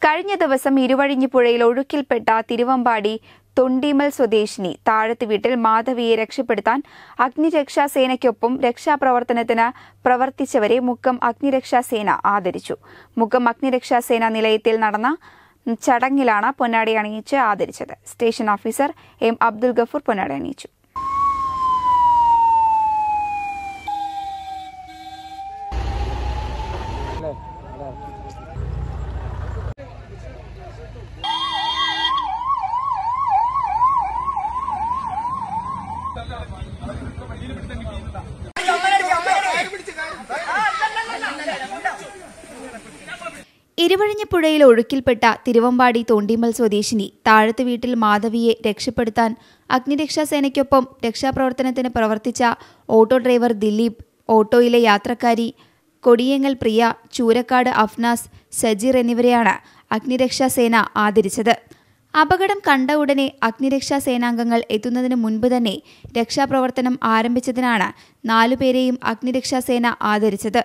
കഴിഞ്ഞ ദിവസം ഇരുവഴിഞ്ഞിപ്പുഴയിൽ ഒഴുക്കിൽപ്പെട്ട തിരുവമ്പാടി തൊണ്ടിമൽ സ്വദേശിനി താഴത്ത് വീട്ടിൽ മാധവിയെ രക്ഷപ്പെടുത്താൻ അഗ്നിരക്ഷാസേനയ്ക്കൊപ്പം രക്ഷാപ്രവർത്തനത്തിന് പ്രവർത്തിച്ചവരെ മുക്കം അഗ്നിരക്ഷാസേന ആദരിച്ചു മുക്കം അഗ്നിരക്ഷാസേന നിലയത്തിൽ നടന്ന ചടങ്ങിലാണ് പൊന്നാടി അണിയിച്ച് ആദരിച്ചത് station officer M Abdul Gafoor പൊന്നാടി അണിയിച്ചു ഇരുവഴിഞ്ഞപ്പുഴയിൽ ഒഴുക്കിൽപ്പെട്ട തിരുവമ്പാടി തോണ്ടിമൽ സ്വദേശിനി താഴത്ത് വീട്ടിൽ മാധവിയെ രക്ഷപ്പെടുത്താൻ അഗ്നിരക്ഷാസേനയ്ക്കൊപ്പം രക്ഷാപ്രവർത്തനത്തിന് പ്രവർത്തിച്ച ഓട്ടോ ഡ്രൈവർ ദിലീപ് ഓട്ടോയിലെ യാത്രക്കാരി കൊടിയങ്ങൽ പ്രിയ ചൂരക്കാട് അഫ്നാസ് സജീർ എന്നിവരെയാണ് അഗ്നിരക്ഷാസേന ആദരിച്ചത് അപകടം കണ്ട ഉടനെ അഗ്നിരക്ഷാ സേനാംഗങ്ങൾ എത്തുന്നതിന് മുൻപ് തന്നെ രക്ഷാപ്രവർത്തനം ആരംഭിച്ചതിനാണ് നാലുപേരെയും അഗ്നിരക്ഷാസേന ആദരിച്ചത്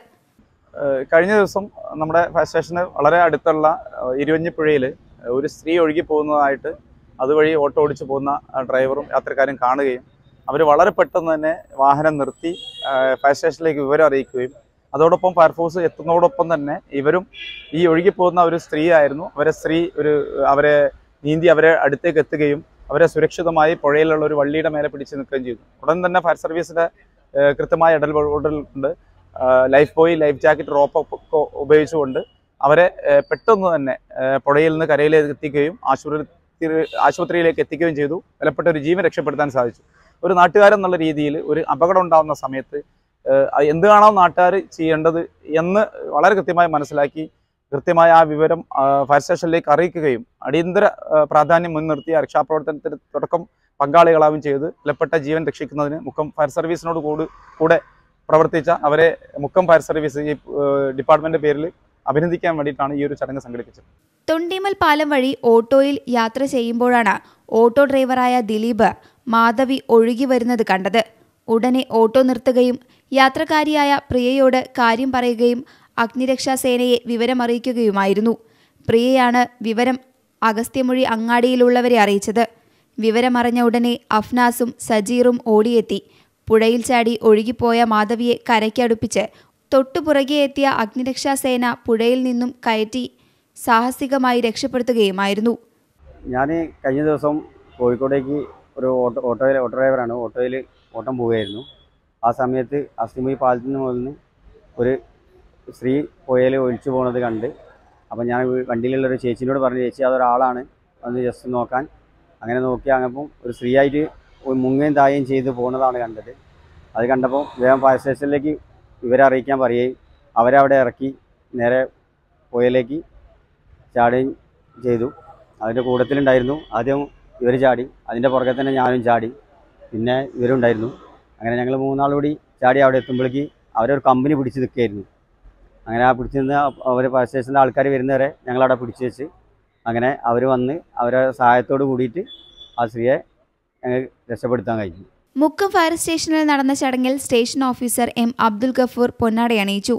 ഏഹ് കഴിഞ്ഞ ദിവസം നമ്മുടെ ഫയർ സ്റ്റേഷന് വളരെ അടുത്തുള്ള ഏഹ് ഇരുവഞ്ഞിപ്പുഴയിൽ ഒരു സ്ത്രീ ഒഴുകി പോകുന്നതായിട്ട് അതുവഴി ഓട്ടോ ഓടിച്ചു പോകുന്ന ആ ഡ്രൈവറും യാത്രക്കാരും കാണുകയും അവർ വളരെ പെട്ടെന്ന് തന്നെ വാഹനം നിർത്തി ഏഹ് ഫയർ സ്റ്റേഷനിലേക്ക് വിവരം അറിയിക്കുകയും അതോടൊപ്പം ഫയർഫോഴ്സ് എത്തുന്നതോടൊപ്പം തന്നെ ഇവരും ഈ ഒഴുകി പോകുന്ന ഒരു സ്ത്രീ ആയിരുന്നു അവരെ സ്ത്രീ ഒരു അവരെ നീന്തി അവരെ അടുത്തേക്ക് എത്തുകയും അവരെ സുരക്ഷിതമായി പുഴയിലുള്ള ഒരു വള്ളിയുടെ മേലെ പിടിച്ചു നിൽക്കുകയും ചെയ്തു ഉടൻ തന്നെ ഫയർ സർവീസിന്റെ ഏഹ് കൃത്യമായ ഇടപെടൽ കൊണ്ട് life buoy life jacket rope ഒക്കെ ഉപയോഗിച്ചുകൊണ്ട് അവരെ ഏഹ് പെട്ടെന്ന് തന്നെ ഏഹ് പുഴയിൽ നിന്ന് കരയിലേക്ക് എത്തിക്കുകയും ആശുപത്രി ആശുപത്രിയിലേക്ക് എത്തിക്കുകയും ചെയ്തു വിലപ്പെട്ട ഒരു ജീവൻ രക്ഷപ്പെടുത്താൻ സാധിച്ചു ഒരു നാട്ടുകാരെന്നുള്ള രീതിയിൽ ഒരു അപകടം ഉണ്ടാകുന്ന സമയത്ത് ഏഹ് അത് എന്താണ് നാട്ടുകാർ ചെയ്യേണ്ടത് എന്ന് വളരെ കൃത്യമായി മനസ്സിലാക്കി കൃത്യമായ ആ വിവരം ആ, ഫയർ സ്റ്റേഷനിലേക്ക് അറിയിക്കുകയും അടിയന്തര ആ, പ്രാധാന്യം മുൻനിർത്തി ആ രക്ഷാപ്രവർത്തനത്തിന് തുടക്കം പങ്കാളികളാവുകയും ചെയ്ത് വിലപ്പെട്ട ജീവൻ രക്ഷിക്കുന്നതിന് മുക്കം ഫയർ സർവീസിനോട് കൂടി കൂടെ പ്രവർത്തിച്ച അവരെ മുക്കം ഫയർ സർവീസ് ഈ ഡിപ്പാർട്ട്മെന്റ് പേരിൽ അഭിനന്ദിക്കാൻ വേണ്ടിയിട്ടാണ് ഈ ഒരു ചടങ്ങ് സംഘടിപ്പിച്ചത് തൊണ്ടിമൽ പാലം വഴി ഓട്ടോയിൽ യാത്ര ചെയ്യുമ്പോഴാണ് ഓട്ടോ ഡ്രൈവറായ ദിലീപ് മാധവി ഒഴുകി വരുന്നത് കണ്ടത് ഉടനെ ഓട്ടോ നിർത്തുകയും യാത്രക്കാരിയായ പ്രിയയോട് കാര്യം പറയുകയും അഗ്നിരക്ഷാസേനയെ വിവരമറിയിക്കുകയുമായിരുന്നു പ്രിയയാണ് വിവരം അഗസ്ത്യമൊഴി അങ്ങാടിയിലുള്ളവരെ അറിയിച്ചത് വിവരമറിഞ്ഞ ഉടനെ അഫ്നാസും സജീറും ഓടിയെത്തി പുഴയിൽ ചാടി ഒഴുകിപ്പോയ മാധവിയെ കരയ്ക്കടുപ്പിച്ച് തൊട്ടുപുറകെ എത്തിയ അഗ്നിരക്ഷാസേന പുഴയിൽ നിന്നും കയറ്റി സാഹസികമായി രക്ഷപ്പെടുത്തുകയുമായിരുന്നു ഞാൻ കഴിഞ്ഞ ദിവസം കോഴിക്കോടേക്ക് ഒരു ഓട്ടോ ഓട്ടോയിൽ ഓട്ടോ ഡ്രൈവറാണ് ഓട്ടോയിൽ ഓട്ടം പോവുകയായിരുന്നു ആ സമയത്ത് അസ്തിമൊഴി പാലത്തിന് മുകളിൽ നിന്ന് ഒരു സ്ത്രീ പുഴയിൽ ഒഴിച്ചു പോകുന്നത് കണ്ട് അപ്പോൾ ഞാൻ വീ- വണ്ടിയിലുള്ള ഒരു ചേച്ചിനോട് പറഞ്ഞു ചേച്ചി അതൊരാളാണ് ഒന്ന് ജസ്റ്റ് നോക്കാൻ അങ്ങനെ നോക്കി അങ്ങപ്പം ഒരു സ്ത്രീ ആയിട്ട് ഒരു മുങ്ങയും തായും ചെയ്ത് പോകുന്നതാണ് കണ്ടത് അത് കണ്ടപ്പോൾ വേഗം ഫയർ സ്റ്റേഷനിലേക്ക് ഇവരെ അറിയിക്കാൻ പറയുകയും അവരവിടെ ഇറക്കി നേരെ പുഴയിലേക്ക് ചാടുകയും ചെയ്തു അതിൻ്റെ കൂട്ടത്തിലുണ്ടായിരുന്നു ആദ്യം ഇവർ ചാടി അതിൻ്റെ പുറകെ തന്നെ ഞാനും ചാടി പിന്നെ ഇവരുണ്ടായിരുന്നു അങ്ങനെ ഞങ്ങൾ മൂന്നാൾ കൂടി ചാടി അവിടെ എത്തുമ്പോഴേക്ക് അവരൊരു കമ്പനി പിടിച്ച് നിൽക്കുകയായിരുന്നു അങ്ങനെ ആ പിടിച്ച് നിന്ന് അവർ ഫയർ സ്റ്റേഷൻ്റെ ആൾക്കാർ വരുന്നവരെ ഞങ്ങളവിടെ പിടിച്ച് വെച്ച് അങ്ങനെ അവർ വന്ന് അവരെ സഹായത്തോട് കൂടിയിട്ട് ആ സ്ത്രീയെ ഞങ്ങൾ രക്ഷപ്പെടുത്താൻ കഴിഞ്ഞു മുക്കം ഫയർ സ്റ്റേഷനിൽ നടന്ന ചടങ്ങിൽ station officer M Abdul Gafoor പൊന്നാട അണിയിച്ചു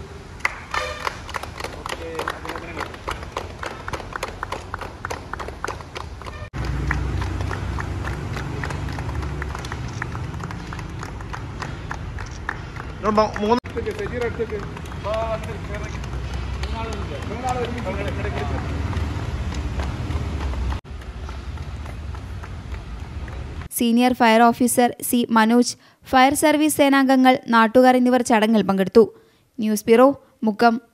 senior fire officer C Manoj fire service സേനാംഗങ്ങൾ നാട്ടുകാർ എന്നിവർ ചടങ്ങിൽ പങ്കെടുത്തു ന്യൂസ് ബ്യൂറോ മുക്കം